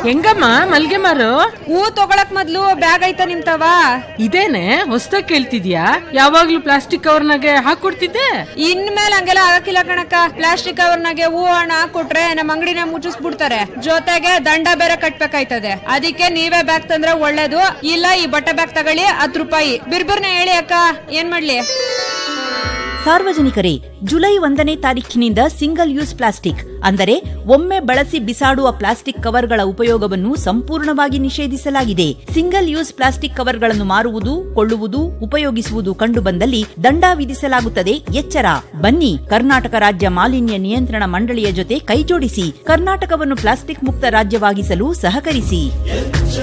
ಹೆಂಗಮ್ಮ ಮಲ್ಗೆ ಮಾರು ಹೂ ತಗೊಳಕ್ ಮೊದ್ಲು ಬ್ಯಾಗ್ ಐತ ನಿಮ್ತವ ಇದೇನೆ ಹೊಸ್ದಾಗ್ ಕೇಳ್ತಿದ್ಯಾ ಯಾವಾಗ್ಲೂ ಪ್ಲಾಸ್ಟಿಕ್ ಕವರ್ನಾಗೆ ಹಾಕೊಡ್ತಿದ್ದೆ ಇನ್ಮೇಲೆ ಹಂಗೆಲ್ಲ ಆಗಕ್ಕಿಲ್ಲ ಕಣಕ್ಕ ಪ್ಲಾಸ್ಟಿಕ್ ಕವರ್ನಾಗೆ ಹೂ ಹಣ ಕೊಟ್ರೆ ನಮ್ಮ ಅಂಗಡಿನ ಮುಚ್ಚಿಸ್ಬಿಡ್ತಾರೆ ಜೊತೆಗೆ ದಂಡ ಬೇರೆ ಕಟ್ಬೇಕಾಯ್ತದೆ ಅದಕ್ಕೆ ನೀವೇ ಬ್ಯಾಗ್ ತಂದ್ರೆ ಒಳ್ಳೇದು ಇಲ್ಲ ಈ ಬಟ್ಟೆ ಬ್ಯಾಗ್ ತಗೊಳ್ಳಿ ಹತ್ತು ರೂಪಾಯಿ ಬಿರ್ಬಿರ್ನ ಹೇಳಿ ಅಕ್ಕ ಏನ್ ಮಾಡ್ಲಿ ಸಾರ್ವಜನಿಕರೇ ಜುಲೈ ಒಂದನೇ ತಾರೀಖಿನಿಂದ ಸಿಂಗಲ್ ಯೂಸ್ ಪ್ಲಾಸ್ಟಿಕ್ ಅಂದರೆ ಒಮ್ಮೆ ಬಳಸಿ ಬಿಸಾಡುವ ಪ್ಲಾಸ್ಟಿಕ್ ಕವರ್ಗಳ ಉಪಯೋಗವನ್ನು ಸಂಪೂರ್ಣವಾಗಿ ನಿಷೇಧಿಸಲಾಗಿದೆ ಸಿಂಗಲ್ ಯೂಸ್ ಪ್ಲಾಸ್ಟಿಕ್ ಕವರ್ಗಳನ್ನು ಮಾರುವುದು ಕೊಳ್ಳುವುದು ಉಪಯೋಗಿಸುವುದು ಕಂಡುಬಂದಲ್ಲಿ ದಂಡ ವಿಧಿಸಲಾಗುತ್ತದೆ ಎಚ್ಚರ ಬನ್ನಿ ಕರ್ನಾಟಕ ರಾಜ್ಯ ಮಾಲಿನ್ಯ ನಿಯಂತ್ರಣ ಮಂಡಳಿಯ ಜೊತೆ ಕೈಜೋಡಿಸಿ ಕರ್ನಾಟಕವನ್ನು ಪ್ಲಾಸ್ಟಿಕ್ ಮುಕ್ತ ರಾಜ್ಯವಾಗಿಸಲು ಸಹಕರಿಸಿ